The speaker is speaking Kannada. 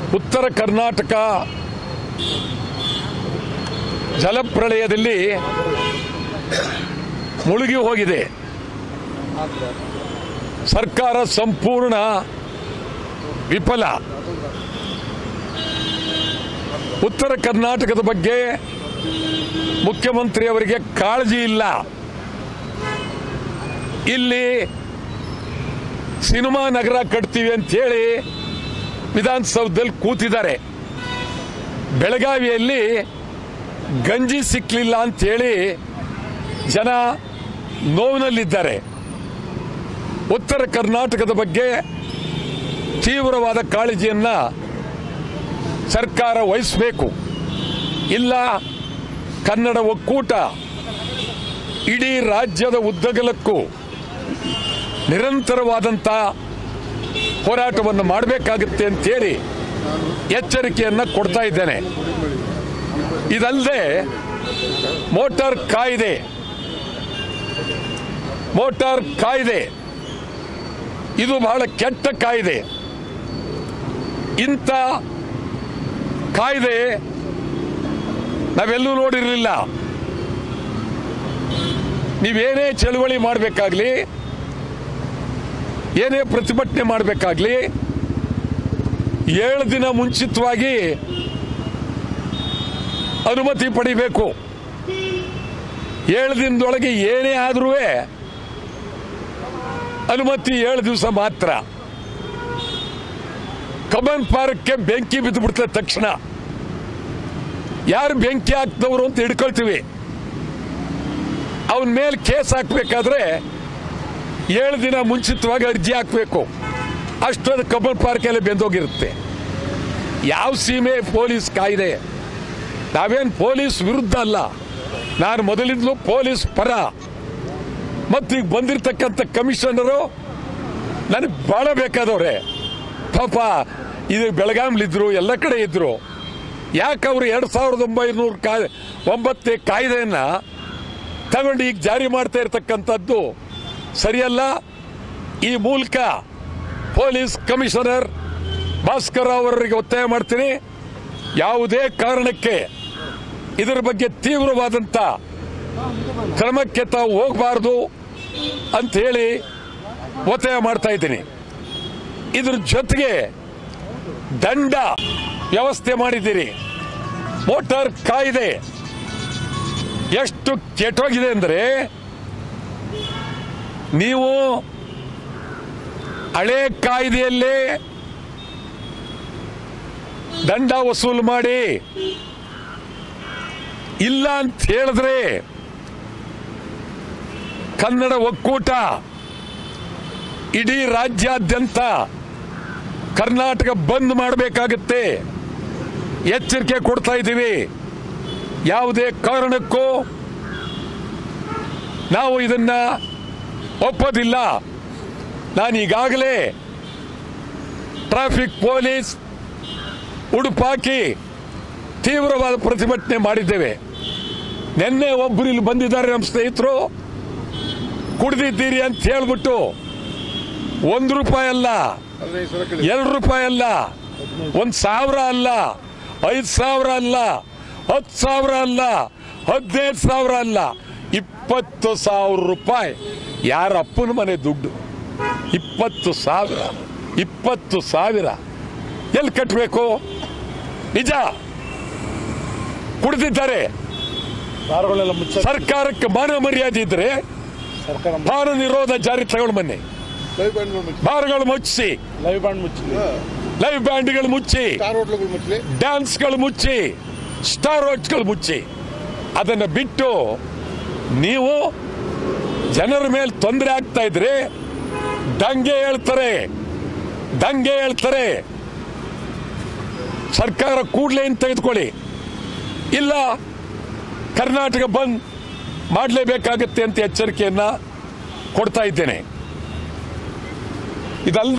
ಉತ್ತರ ಕರ್ನಾಟಕ ಜಲಪ್ರಳಯದಲ್ಲಿ ಮುಳುಗಿ ಹೋಗಿದೆ ಸರ್ಕಾರ ಸಂಪೂರ್ಣ ವಿಫಲ ಉತ್ತರ ಕರ್ನಾಟಕದ ಬಗ್ಗೆ ಮುಖ್ಯಮಂತ್ರಿಯವರಿಗೆ ಕಾಳಜಿ ಇಲ್ಲ ಇಲ್ಲಿ ಸಿನಿಮಾ ನಗರ ಕಟ್ತೀವಿ ಅಂತ ಹೇಳಿ ವಿಧಾನಸೌಧದಲ್ಲಿ ಕೂತಿದ್ದಾರೆ ಬೆಳಗಾವಿಯಲ್ಲಿ ಗಂಜಿ ಸಿಕ್ಕಲಿಲ್ಲ ಅಂತ ಹೇಳಿ ಜನ ನೋವಿನಲ್ಲಿದ್ದಾರೆ ಉತ್ತರ ಕರ್ನಾಟಕದ ಬಗ್ಗೆ ತೀವ್ರವಾದ ಕಾಳಜಿಯನ್ನ ಸರ್ಕಾರ ವಹಿಸಬೇಕು ಇಲ್ಲ ಕನ್ನಡ ಒಕ್ಕೂಟ ಇಡೀ ರಾಜ್ಯದ ಉದ್ದಗಲಕ್ಕೂ ನಿರಂತರವಾದಂಥ ಹೋರಾಟವನ್ನು ಮಾಡಬೇಕಾಗುತ್ತೆ ಅಂತೇಳಿ ಎಚ್ಚರಿಕೆಯನ್ನ ಕೊಡ್ತಾ ಇದ್ದೇನೆ ಇದಲ್ಲದೆ ಮೋಟಾರ್ ಕಾಯ್ದೆ ಮೋಟಾರ್ ಕಾಯ್ದೆ ಇದು ಬಹಳ ಕೆಟ್ಟ ಕಾಯ್ದೆ ಇಂಥ ಕಾಯ್ದೆ ನಾವೆಲ್ಲೂ ನೋಡಿರಲಿಲ್ಲ ನೀವೇನೇ ಚಳುವಳಿ ಮಾಡಬೇಕಾಗ್ಲಿ ಏನೇ ಪ್ರತಿಭಟನೆ ಮಾಡಬೇಕಾಗ್ಲಿ ಏಳು ದಿನ ಮುಂಚಿತವಾಗಿ ಅನುಮತಿ ಪಡಿಬೇಕು ಏಳು ದಿನದೊಳಗೆ ಏನೇ ಆದ್ರೂ ಅನುಮತಿ ಏಳು ದಿವಸ ಮಾತ್ರ ಕಬ್ಬನ್ ಪಾರ್ಕ್ಗೆ ಬೆಂಕಿ ಬಿದ್ದು ಬಿಡ್ತದೆ ತಕ್ಷಣ ಯಾರು ಬೆಂಕಿ ಹಾಕ್ದವರು ಅಂತ ಹಿಡ್ಕೊಳ್ತೀವಿ ಅವನ ಮೇಲೆ ಕೇಸ್ ಹಾಕ್ಬೇಕಾದ್ರೆ ಏಳು ದಿನ ಮುಂಚಿತವಾಗಿ ಅರ್ಜಿ ಹಾಕಬೇಕು ಅಷ್ಟೊಂದು ಕಬ್ಬನ್ ಪಾರ್ಕ್ ಎಲ್ಲ ಬೆಂದೋಗಿರುತ್ತೆ ಯಾವ ಸೀಮೆ ಪೊಲೀಸ್ ಕಾಯ್ದೆ ನಾವೇನು ಪೊಲೀಸ್ ವಿರುದ್ಧ ಅಲ್ಲ ನಾನು ಮೊದಲಿಂದಲೂ ಪೊಲೀಸ್ ಪರ ಮತ್ತು ಈಗ ಬಂದಿರತಕ್ಕಂಥ ಕಮಿಷನರು ನನಗೆ ಬಹಳ ಬೇಕಾದವ್ರೆ ಪಾಪ ಇದು ಬೆಳಗಾಂಲಿದ್ರು ಎಲ್ಲ ಕಡೆ ಇದ್ರು ಯಾಕೆ ಅವರು ಎರಡು ಸಾವಿರದ ಒಂಬೈನೂರು ಕಾ ಒಂಬತ್ತನೇ ಕಾಯ್ದೆಯನ್ನ ತಗೊಂಡು ಈಗ ಜಾರಿ ಮಾಡ್ತಾ ಇರತಕ್ಕಂಥದ್ದು ಸರಿಯಲ್ಲ ಈ ಮೂಲಕ ಪೊಲೀಸ್ ಕಮಿಷನರ್ ಭಾಸ್ಕರ್ ಅವರಿಗೆ ಒತ್ತಾಯ ಮಾಡ್ತೀನಿ ಯಾವುದೇ ಕಾರಣಕ್ಕೆ ಇದರ ಬಗ್ಗೆ ತೀವ್ರವಾದಂಥ ಕ್ರಮಕ್ಕೆ ತಾವು ಹೋಗಬಾರದು ಅಂತ ಹೇಳಿ ಒತ್ತಾಯ ಮಾಡ್ತಾ ಇದ್ದೀನಿ ಇದ್ರ ಜೊತೆಗೆ ದಂಡ ವ್ಯವಸ್ಥೆ ಮಾಡಿದ್ದೀರಿ ಮೋಟಾರ್ ಕಾಯ್ದೆ ಎಷ್ಟು ಕೆಟ್ಟೋಗಿದೆ ಅಂದರೆ ನೀವು ಹಳೆ ಕಾಯ್ದೆಯಲ್ಲೇ ದಂಡ ವಸೂಲು ಮಾಡಿ ಇಲ್ಲ ಅಂತ ಹೇಳಿದ್ರೆ ಕನ್ನಡ ಒಕ್ಕೂಟ ಇಡೀ ರಾಜ್ಯಾದ್ಯಂತ ಕರ್ನಾಟಕ ಬಂದ್ ಮಾಡಬೇಕಾಗುತ್ತೆ ಎಚ್ಚರಿಕೆ ಕೊಡ್ತಾ ಇದ್ದೀವಿ ಯಾವುದೇ ಕಾರಣಕ್ಕೂ ನಾವು ಇದನ್ನ ಒಪ್ಪೋದಿಲ್ಲ ನಾನು ಈಗಾಗಲೇ ಟ್ರಾಫಿಕ್ ಪೊಲೀಸ್ ಉಡುಪಾಕಿ ತೀವ್ರವಾದ ಪ್ರತಿಭಟನೆ ಮಾಡಿದ್ದೇವೆ ನಿನ್ನೆ ಒಬ್ಬರು ಇಲ್ಲಿ ಬಂದಿದ್ದಾರೆ ನಮ್ಮ ಸ್ನೇಹಿತರು ಕುಡಿದಿದ್ದೀರಿ ಅಂತ ಹೇಳ್ಬಿಟ್ಟು ಒಂದು ರೂಪಾಯಿ ಅಲ್ಲ ಎರಡು ರೂಪಾಯಿ ಅಲ್ಲ ಒಂದ್ ಸಾವಿರ ಅಲ್ಲ ಐದು ಸಾವಿರ ಅಲ್ಲ ಹತ್ತು ಸಾವಿರ ಅಲ್ಲ ಹದಿನೈದು ಸಾವಿರ ಅಲ್ಲ ಇಪ್ಪತ್ತು ಸಾವಿರ ರೂಪಾಯಿ ಯಾರ ಅಪ್ಪನ ಮನೆ ದುಡ್ಡು ಇಪ್ಪತ್ತು ಸಾವಿರ ಇಪ್ಪತ್ತು ಸಾವಿರ ಎಲ್ಲಿ ಕಟ್ಟಬೇಕು ನಿಜ ಕುಡಿದಿದ್ದಾರೆ ಬಾರ್ಗಳೆಲ್ಲ ಮುಚ್ಚ ಸರ್ಕಾರಕ್ಕೆ ಮಾನ ಮರ್ಯಾದೆ ಇದ್ರೆ ಸರ್ಕಾರ ಬಾರ ನಿರೋಧ ಜಾರಿ ತಗೊಂಡು ಬನ್ನಿ ಲೈವ್ ಬ್ಯಾಂಡ್ಗಳು ಮುಚ್ಚಲಿ ಬಾರ್ಗಳು ಮುಚ್ಚಿಸಿ ಲೈವ್ ಬ್ಯಾಂಡ್ ಮುಚ್ಚಲಿ ಲೈವ್ ಬ್ಯಾಂಡ್ಗಳು ಮುಚ್ಚಿ ಸ್ಟಾರ್ ಹೋಟ್ಲುಗಳು ಮುಚ್ಚಲಿ ಡ್ಯಾನ್ಸ್ಗಳು ಮುಚ್ಚಿ ಸ್ಟಾರ್ ವಾಚ್ಗಳು ಮುಚ್ಚಿ ಅದನ್ನು ಬಿಟ್ಟು ನೀವು ಜನರ ಮೇಲೆ ತೊಂದರೆ ಆಗ್ತಾ ಇದ್ರೆ ದಂಗೆ ಹೇಳ್ತಾರೆ ದಂಗೆ ಹೇಳ್ತಾರೆ ಸರ್ಕಾರ ಕೂಡಲೇ ಅಂತ ತೆಗೆದುಕೊಳ್ಳಿ ಇಲ್ಲ ಕರ್ನಾಟಕ ಬಂದ್ ಮಾಡಲೇಬೇಕಾಗತ್ತೆ ಅಂತ ಎಚ್ಚರಿಕೆಯನ್ನ ಕೊಡ್ತಾ ಇದ್ದೇನೆ ಇದಲ್ಲ